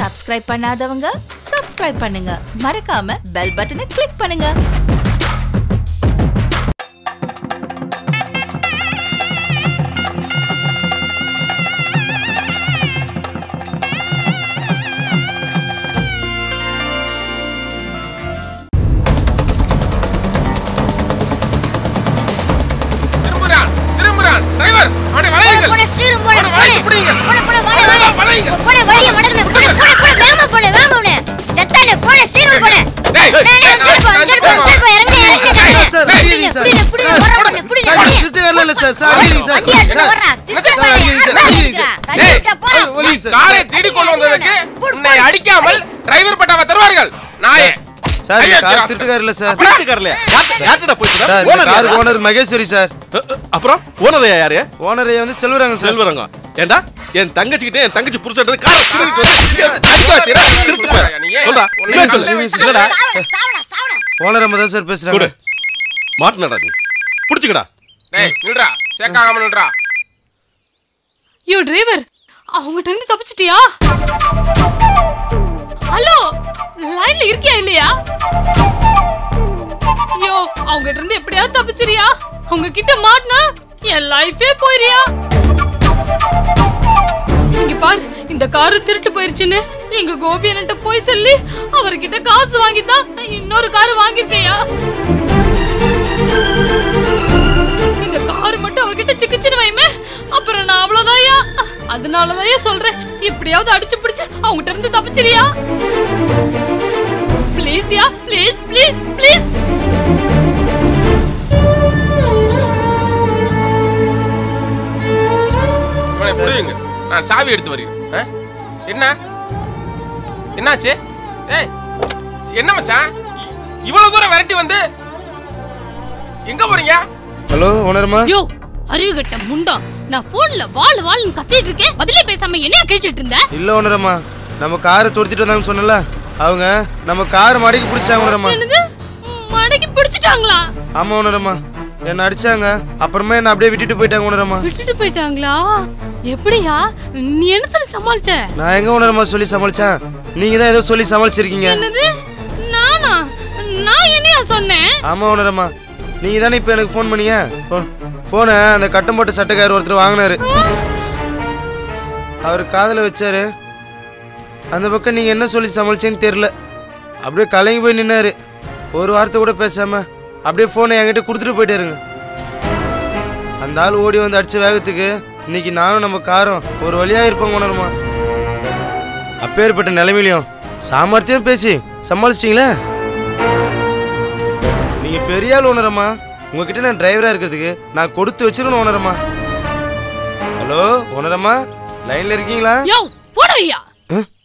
Subscribe பண்ணாதவங்க subscribe பண்ணுங்க மறக்காம பெல் பட்டனை கிளிக் பண்ணுங்க திரும்புறான் திரும்புறான் டிரைவர் அவனை வளையுங்கள் போன சீரும் போன அவனை வளைச்சு பிடிங்க போன போன வாட அவனை வாட வளையுங்க போன வழிய மடக்குன போன போன போன வேகமா போன வேகமா போன செத்தானே போன சீரும் போன டேய், டேய் டேய் டேய், சீரும் நான் சீரும் நான் சீரும் இறங்கு இறங்கு டேய், சார், இறங்கு அடிங்க சார். புடிங்க புடிங்க சார், வர பண்ணு புடிங்க சார், வண்டிய திருட்டு வரல சார் சார் அடிங்க சார் வண்டிய எடுத்து சார் வர்றா திருட்டு சார், பாரு அடிங்க சார், அடிங்க சார். டேய், போறா ஒலி சார். காரை தேடி கொண்டு வந்ததுக்கு உன்னை அடிக்காமல் டிரைவர் பட்டாவை தருவார்கள் நாயே சார் இந்த ஐயா, கார் ராஸ்கல். திருட்டுக்கார் இல்ல சார் வீட்டுக்காரல யார்கிட்ட போயிட்டு சார் இந்த காருக்கு ஓனர் மகேஸ்வரி சார் அப்புறம் ஓனர் யாரு ஓனர் வந்து செல்வராங்க சார் செல்வரங்கம் ஏண்டா என் தங்கச்சிக்கிட்ட என் தங்கச்சி புருஷன் காரை திருடிட்டு வந்து இங்க அடிக்க வச்சிரா, திருட்டு போற. நீ ஏன் சொல்றா, உன்னை என்ன சொல்லு? நல்ல இல்லடா, சாவடா சாவடா சாவடா ஓனர் அம்மா தான் சார் கொடு பேசுறாங்க மாட்டினடா நீ புடிச்சுக்கடா டேய் நில்றா சேக்காகாம நில்றா யோ டிரைவர் அவங்ககிட்ட இருந்து தப்பிச்சிட்டியா ஹலோ லைன்ல இருக்கியா இல்லையா யோ அவங்ககிட்ட இருந்து எப்படியாவது தப்பிச்சிரியா அவங்க கிட்ட மாட்டினா என் லைஃபே போயிரியா இங்க பாரு இந்த காரு திருட்டு போயிருச்சுன்னு எங்க கோபி அண்ணன்ட்ட போய் சொல்லி அவர்கிட்ட காசு வாங்கி தான் இன்னொரு காரு வாங்கிருக்கையா இந்த கார் மட்டும் அவர்கிட்ட சிக்கிச்சுன்னு வைமே அப்புறம் நான் அவ்வளவுதான்யா அதனாலதான் சொல்றேன் எப்படியாவது அடிச்சு பிடிச்சு அவங்ககிட்ட இருந்து தப்பிச்சிரியா ப்ளீஸ் யா ப்ளீஸ் ப்ளீஸ் ப்ளீஸ் இவனை புரியுங்க நான் சாவி எடுத்து வருகிறேன் ஆ? என்ன என்னாச்சு ஏய் என்ன மச்சான் இ- இவ்வளவு தூரம் விரட்டி வந்து எங்க போறீங்க ஹலோ ஓனர்மா யோ அறிவு கட்ட முண்டா நான் போன்ல வாள் வாள்னு கத்திட்டு இருக்கேன் பதிலே பேசாம என்னைய கேச்சிட்டு இருந்த இல்ல ஓனரம்மா நம்ம காரை துரத்திட்டு வந்தாங்கன்னு சொன்னல அவங்க நம்ம கார் மடக்கி பிடிச்சாங்க ஓனரம்மா என்னது ம், மடக்கி பிடிச்சிட்டாங்களா ஆமா ஓனரம்மா என்ன அடிச்சாங்க அப்புறமா என்ன அப்படியே விட்டுட்டு போயிட்டாங்க ஓனரம்மா விட்டுட்டு போயிட்டாங்களா எப்படியா நீ என்ன சொல்லி சமாளிச்ச நான் எங்க ஓனரம்மா சொல்லி சமாளிச்சேன் நீங்க தான் ஏதோ சொல்லி சமாளிச்சிருக்கீங்க என்னது நானா நான் என்னையா சொன்னேன் ஆமா ஓனரம்மா நீங்க தானே இப்போ எனக்கு ஃபோன் பண்ணீங்க ஃபோனை அந்த கட்டம் போட்ட சட்டைக்காரர் ஒருத்தர் வாங்கினாரு அவர் காதில் வச்சாரு அந்த பக்கம் நீங்க என்ன சொல்லி சமாளிச்சேன்னு தெரியல அப்படியே கலங்கி போய் நின்னாரு ஒரு வார்த்தை கூட பேசாம அப்படியே ஃபோனை என்கிட்ட கொடுத்துட்டு போயிட்டாருங்க அந்த ஆள் ஓடி வந்து அடிச்ச வேகத்துக்கு இன்னைக்கு நானும் நம்ம காரும் ஒரு வழியா இருப்போம் உணருமா அப்பேற்பட்ட நிலைமையிலையும் சாமர்த்தியம் பேசி சமாளிச்சிட்டீங்களே நீங்க பெரிய ஆள் உணரம்மா உங்ககிட்ட நான் டிரைவரா இருக்கிறதுக்கு நான் கொடுத்து வச்சிருக்கணும் உணரம்மா ஹலோ உணரம்மா லைன்ல இருக்கீங்களா யோ போட வையா அஹ்,